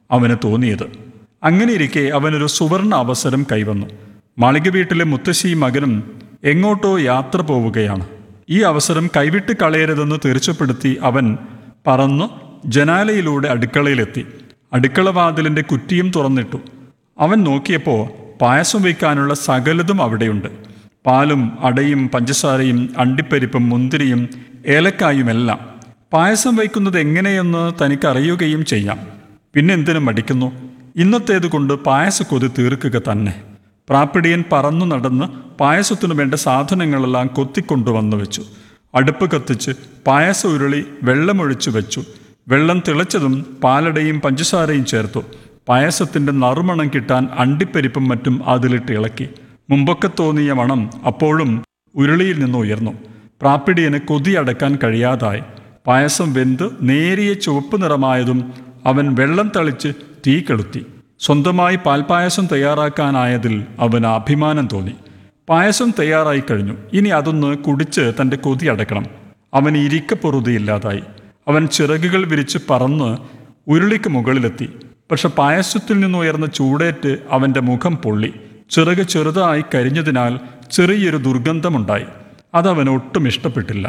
അവന് തോന്നിയത് അങ്ങനെയിരിക്കെ അവനൊരു സുവർണ അവസരം കൈവന്നു മാളിക വീട്ടിലെ മുത്തശ്ശിയും മകനും എങ്ങോട്ടോ യാത്ര പോവുകയാണ് ഈ അവസരം കൈവിട്ട് കളയരുതെന്ന് തീർച്ചപ്പെടുത്തി അവൻ പറന്നു ജനാലയിലൂടെ അടുക്കളയിലെത്തി അടുക്കള വാതിലിന്റെ കുറ്റിയും തുറന്നിട്ടു അവൻ നോക്കിയപ്പോൾ പായസം വയ്ക്കാനുള്ള സകലതും അവിടെയുണ്ട് പാലും അടയും പഞ്ചസാരയും അണ്ടിപ്പരിപ്പും മുന്തിരിയും ഏലക്കായുമെല്ലാം പായസം വയ്ക്കുന്നത് എങ്ങനെയെന്ന് തനിക്കറിയുകയും ചെയ്യാം പിന്നെന്തിനും മടിക്കുന്നു ഇന്നത്തേത് കൊണ്ട് പായസക്കൊതി തീർക്കുക തന്നെ പ്രാപ്പിടിയൻ പറന്നു നടന്ന് പായസത്തിനു വേണ്ട സാധനങ്ങളെല്ലാം കൊത്തിക്കൊണ്ടുവന്നു വെച്ചു അടുപ്പ് കത്തിച്ച് പായസ ഉരുളി വെള്ളമൊഴിച്ചു വെച്ചു വെള്ളം തിളച്ചതും പാലടയും പഞ്ചസാരയും ചേർത്തു പായസത്തിന്റെ നറുമണം കിട്ടാൻ അണ്ടിപ്പരിപ്പും മറ്റും അതിലിട്ട് ഇളക്കി മുമ്പൊക്കെ തോന്നിയ മണം അപ്പോഴും ഉരുളിയിൽ നിന്ന് ഉയർന്നു പ്രാപ്പിടിയന് കൊതി അടക്കാൻ കഴിയാതായി പായസം വെന്ത് നേരിയ ചുവപ്പ് നിറമായതും അവൻ വെള്ളം തളിച്ച് തീ കെടുത്തി സ്വന്തമായി പാൽപ്പായസം തയ്യാറാക്കാനായതിൽ അവന് അഭിമാനം തോന്നി പായസം തയ്യാറായി കഴിഞ്ഞു ഇനി അതൊന്ന് കുടിച്ച് തൻ്റെ കൊതി അടക്കണം അവൻ ഇരിക്കപ്പൊറുതിയില്ലാതായി അവൻ ചിറകുകൾ വിരിച്ച് പറന്ന് ഉരുളിക്ക് മുകളിലെത്തി പക്ഷെ പായസത്തിൽ നിന്നുയർന്ന ചൂടേറ്റ് അവൻ്റെ മുഖം പൊള്ളി ചിറക് ചെറുതായി കരിഞ്ഞതിനാൽ ചെറിയൊരു ദുർഗന്ധമുണ്ടായി അതവന് ഒട്ടും ഇഷ്ടപ്പെട്ടില്ല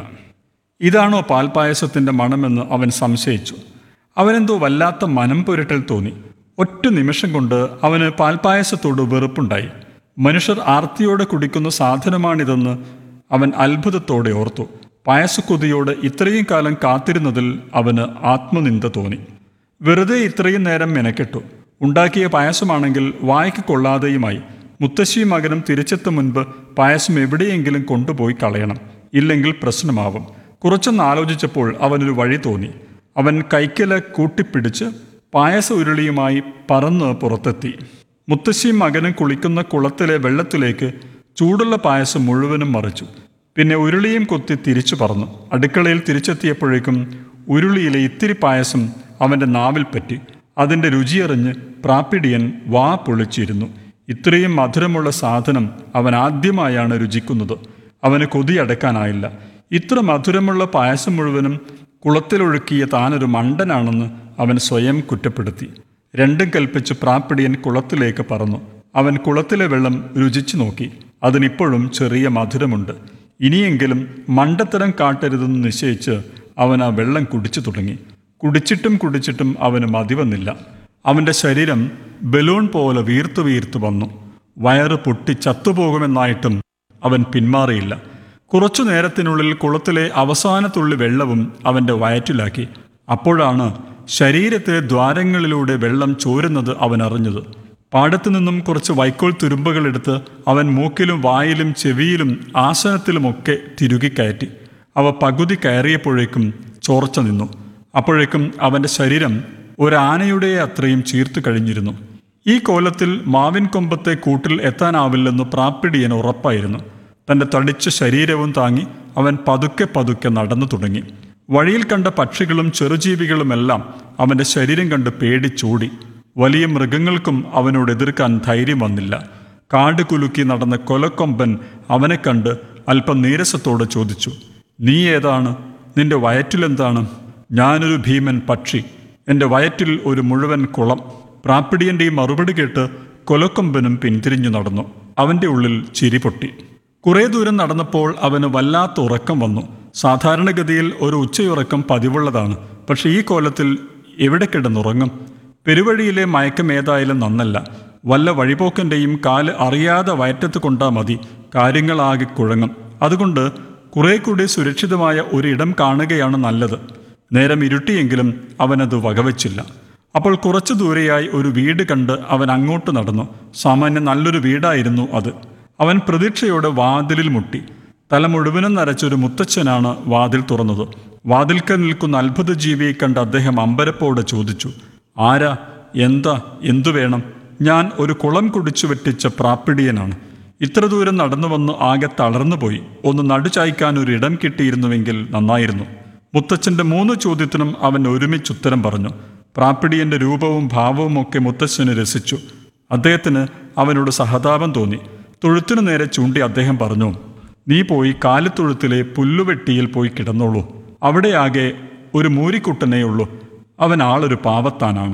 ഇതാണോ പാൽപ്പായസത്തിൻ്റെ മണമെന്ന് അവൻ സംശയിച്ചു അവനെന്തോ വല്ലാത്ത മനം പുരട്ടൽ തോന്നി ഒറ്റ നിമിഷം കൊണ്ട് അവന് പാൽപ്പായസത്തോട് വെറുപ്പുണ്ടായി മനുഷ്യർ ആർത്തിയോടെ കുടിക്കുന്ന സാധനമാണിതെന്ന് അവൻ അത്ഭുതത്തോടെ ഓർത്തു പായസക്കൊതിയോട് ഇത്രയും കാലം കാത്തിരുന്നതിൽ അവന് ആത്മനിന്ദ തോന്നി വെറുതെ ഇത്രയും നേരം മെനക്കെട്ടു ഉണ്ടാക്കിയ പായസമാണെങ്കിൽ വായ്ക്ക് കൊള്ളാതെയുമായി മുത്തശ്ശിയും മകനും തിരിച്ചെത്തും മുൻപ് പായസം എവിടെയെങ്കിലും കൊണ്ടുപോയി കളയണം ഇല്ലെങ്കിൽ പ്രശ്നമാവും കുറച്ചൊന്ന് ആലോചിച്ചപ്പോൾ അവനൊരു വഴി തോന്നി അവൻ കൈക്കല കൂട്ടിപ്പിടിച്ച് പായസ ഉരുളിയുമായി പറന്ന് പുറത്തെത്തി മുത്തശ്ശിയും മകനും കുളിക്കുന്ന കുളത്തിലെ വെള്ളത്തിലേക്ക് ചൂടുള്ള പായസം മുഴുവനും മറിച്ചു പിന്നെ ഉരുളിയും കൊത്തി തിരിച്ചു പറന്നു അടുക്കളയിൽ തിരിച്ചെത്തിയപ്പോഴേക്കും ഉരുളിയിലെ ഇത്തിരി പായസം അവൻ്റെ നാവിൽ പറ്റി അതിൻ്റെ രുചിയറിഞ്ഞ് പ്രാപ്പിടിയൻ വാ പൊളിച്ചിരുന്നു ഇത്രയും മധുരമുള്ള സാധനം അവൻ ആദ്യമായാണ് രുചിക്കുന്നത് അവന് കൊതി അടക്കാനായില്ല ഇത്ര മധുരമുള്ള പായസം മുഴുവനും കുളത്തിലൊഴുക്കിയ താനൊരു മണ്ടനാണെന്ന് അവൻ സ്വയം കുറ്റപ്പെടുത്തി രണ്ടും കൽപ്പിച്ച് പ്രാപ്പിടിയൻ കുളത്തിലേക്ക് പറന്നു അവൻ കുളത്തിലെ വെള്ളം രുചിച്ചു നോക്കി അതിനിപ്പോഴും ചെറിയ മധുരമുണ്ട് ഇനിയെങ്കിലും മണ്ടത്തരം കാട്ടരുതെന്ന് നിശ്ചയിച്ച് അവൻ ആ വെള്ളം കുടിച്ചു തുടങ്ങി കുടിച്ചിട്ടും കുടിച്ചിട്ടും അവന് മതി വന്നില്ല അവൻ്റെ ശരീരം ബലൂൺ പോലെ വീർത്തു വീർത്തു വന്നു വയറ് പൊട്ടി ചത്തുപോകുമെന്നായിട്ടും അവൻ പിന്മാറിയില്ല കുറച്ചു നേരത്തിനുള്ളിൽ കുളത്തിലെ അവസാന തുള്ളി വെള്ളവും അവൻ്റെ വയറ്റിലാക്കി അപ്പോഴാണ് ശരീരത്തിലെ ദ്വാരങ്ങളിലൂടെ വെള്ളം ചോരുന്നത് അവൻ അറിഞ്ഞത് പാടത്തു നിന്നും കുറച്ച് വൈക്കോൽ തുരുമ്പുകളെടുത്ത് അവൻ മൂക്കിലും വായിലും ചെവിയിലും ആസനത്തിലുമൊക്കെ തിരുകിക്കയറ്റി അവ പകുതി കയറിയപ്പോഴേക്കും ചോർച്ച നിന്നു അപ്പോഴേക്കും അവൻ്റെ ശരീരം ഒരാനയുടെ അത്രയും ചീർത്തു കഴിഞ്ഞിരുന്നു ഈ കോലത്തിൽ മാവിൻ കൊമ്പത്തെ കൂട്ടിൽ എത്താനാവില്ലെന്ന് പ്രാപ്പിടിയൻ ഉറപ്പായിരുന്നു തൻ്റെ തടിച്ച ശരീരവും താങ്ങി അവൻ പതുക്കെ പതുക്കെ നടന്നു തുടങ്ങി വഴിയിൽ കണ്ട പക്ഷികളും ചെറുജീവികളുമെല്ലാം അവൻ്റെ ശരീരം കണ്ട് പേടിച്ചോടി വലിയ മൃഗങ്ങൾക്കും അവനോട് എതിർക്കാൻ ധൈര്യം വന്നില്ല കാട് കുലുക്കി നടന്ന കൊലക്കൊമ്പൻ അവനെ കണ്ട് അല്പം നീരസത്തോടെ ചോദിച്ചു നീ ഏതാണ് നിന്റെ വയറ്റിലെന്താണ് ഞാനൊരു ഭീമൻ പക്ഷി എൻ്റെ വയറ്റിൽ ഒരു മുഴുവൻ കുളം പ്രാപ്പിടിയൻ്റെ ഈ മറുപടി കേട്ട് കൊലക്കൊമ്പനും പിന്തിരിഞ്ഞു നടന്നു അവൻ്റെ ഉള്ളിൽ ചിരി പൊട്ടി കുറേ ദൂരം നടന്നപ്പോൾ അവന് വല്ലാത്ത ഉറക്കം വന്നു സാധാരണഗതിയിൽ ഒരു ഉച്ചയുറക്കം പതിവുള്ളതാണ് പക്ഷെ ഈ കോലത്തിൽ എവിടെ കിടന്നുറങ്ങും പെരുവഴിയിലെ മയക്കം ഏതായാലും നന്നല്ല വല്ല വഴിപോക്കൻ്റെയും കാല് അറിയാതെ വയറ്റത്ത് കൊണ്ടാ മതി കാര്യങ്ങളാകെ കുഴങ്ങും അതുകൊണ്ട് കുറെ കൂടി സുരക്ഷിതമായ ഒരിടം കാണുകയാണ് നല്ലത് നേരം ഇരുട്ടിയെങ്കിലും അവനത് വകവച്ചില്ല അപ്പോൾ കുറച്ചു ദൂരെയായി ഒരു വീട് കണ്ട് അവൻ അങ്ങോട്ട് നടന്നു സാമാന്യം നല്ലൊരു വീടായിരുന്നു അത് അവൻ പ്രതീക്ഷയോടെ വാതിലിൽ മുട്ടി തല മുഴുവനും നരച്ചൊരു മുത്തച്ഛനാണ് വാതിൽ തുറന്നത് വാതിൽക്കൽ നിൽക്കുന്ന അത്ഭുത ജീവിയെ കണ്ട് അദ്ദേഹം അമ്പരപ്പോടെ ചോദിച്ചു ആരാ എന്താ എന്തു വേണം ഞാൻ ഒരു കുളം കുടിച്ചു വെട്ടിച്ച പ്രാപ്പിടിയനാണ് ഇത്ര ദൂരം നടന്നു വന്ന് ആകെ തളർന്നുപോയി ഒന്ന് നടുചായ്ക്കാൻ ഒരു ഇടം കിട്ടിയിരുന്നുവെങ്കിൽ നന്നായിരുന്നു മുത്തച്ഛന്റെ മൂന്ന് ചോദ്യത്തിനും അവൻ ഒരുമിച്ചുത്തരം പറഞ്ഞു പ്രാപ്പിടിയന്റെ രൂപവും ഭാവവും ഒക്കെ മുത്തച്ഛന് രസിച്ചു അദ്ദേഹത്തിന് അവനോട് സഹതാപം തോന്നി തൊഴുത്തിനു നേരെ ചൂണ്ടി അദ്ദേഹം പറഞ്ഞു നീ പോയി കാലിത്തൊഴുത്തിലെ പുല്ലുവെട്ടിയിൽ പോയി കിടന്നോളൂ അവിടെയാകെ ഒരു മൂരിക്കുട്ടനേ ഉള്ളൂ അവൻ ആളൊരു പാവത്താനാണ്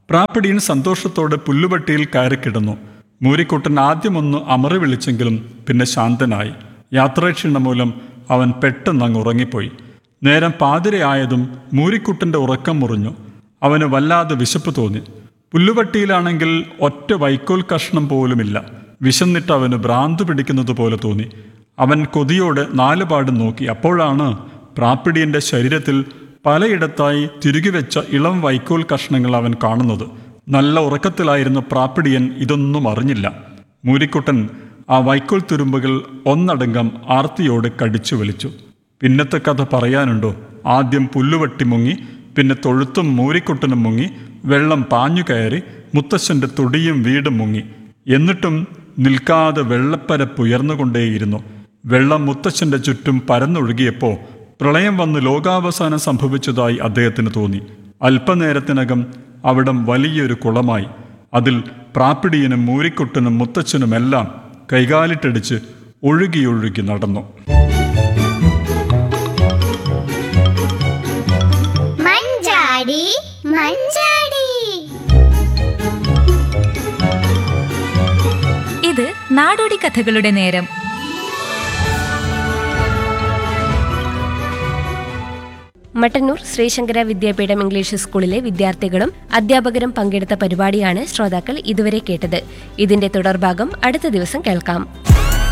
പ്രാപ്പിടിയൻ സന്തോഷത്തോടെ പുല്ലുപട്ടിയിൽ കയറിക്കിടന്നു മൂരിക്കുട്ടൻ ആദ്യമൊന്ന് അമറി വിളിച്ചെങ്കിലും പിന്നെ ശാന്തനായി യാത്രാക്ഷീണം മൂലം അവൻ പെട്ടെന്ന് അങ്ങ് ഉറങ്ങിപ്പോയി നേരം പാതിരയായതും മൂരിക്കുട്ടന്റെ ഉറക്കം മുറിഞ്ഞു അവന് വല്ലാതെ വിശപ്പ് തോന്നി പുല്ലുപട്ടിയിലാണെങ്കിൽ ഒറ്റ വൈക്കോൽ കഷ്ണം പോലുമില്ല വിശന്നിട്ട് അവന് ഭ്രാന്ത് പിടിക്കുന്നത് പോലെ തോന്നി അവൻ കൊതിയോടെ നാലുപാടും നോക്കി അപ്പോഴാണ് പ്രാപ്പിടിയന്റെ ശരീരത്തിൽ പലയിടത്തായി തിരുകി വെച്ച ഇളം വൈക്കോൽ കഷ്ണങ്ങൾ അവൻ കാണുന്നത് നല്ല ഉറക്കത്തിലായിരുന്ന പ്രാപ്പിടിയൻ ഇതൊന്നും അറിഞ്ഞില്ല മൂരിക്കുട്ടൻ ആ വൈക്കോൽ തുരുമ്പുകൾ ഒന്നടങ്കം ആർത്തിയോടെ കടിച്ചു വലിച്ചു പിന്നത്തെ കഥ പറയാനുണ്ടോ ആദ്യം പുല്ലുവട്ടി മുങ്ങി പിന്നെ തൊഴുത്തും മൂരിക്കുട്ടനും മുങ്ങി വെള്ളം പാഞ്ഞു കയറി മുത്തശ്ശന്റെ തൊടിയും വീടും മുങ്ങി എന്നിട്ടും നിൽക്കാതെ വെള്ളപ്പരപ്പ് ഉയർന്നുകൊണ്ടേയിരുന്നു വെള്ളം മുത്തച്ഛന്റെ ചുറ്റും പരന്നൊഴുകിയപ്പോൾ പ്രളയം വന്ന് ലോകാവസാനം സംഭവിച്ചതായി അദ്ദേഹത്തിന് തോന്നി അല്പനേരത്തിനകം അവിടം വലിയൊരു കുളമായി അതിൽ പ്രാപ്പിടിയനും മൂരിക്കുട്ടനും മുത്തച്ഛനുമെല്ലാം കൈകാലിട്ടടിച്ച് ഒഴുകിയൊഴുകി നടന്നു മഞ്ചാടി മഞ്ചാടി ഇത് നാടോടി കഥകളുടെ നേരം മട്ടന്നൂർ ശ്രീശങ്കര വിദ്യാപീഠം ഇംഗ്ലീഷ് സ്കൂളിലെ വിദ്യാർത്ഥികളും അധ്യാപകരും പങ്കെടുത്ത പരിപാടിയാണ് ശ്രോതാക്കൾ ഇതുവരെ കേട്ടത് ഇതിന്റെ തുടർഭാഗം അടുത്ത ദിവസം കേൾക്കാം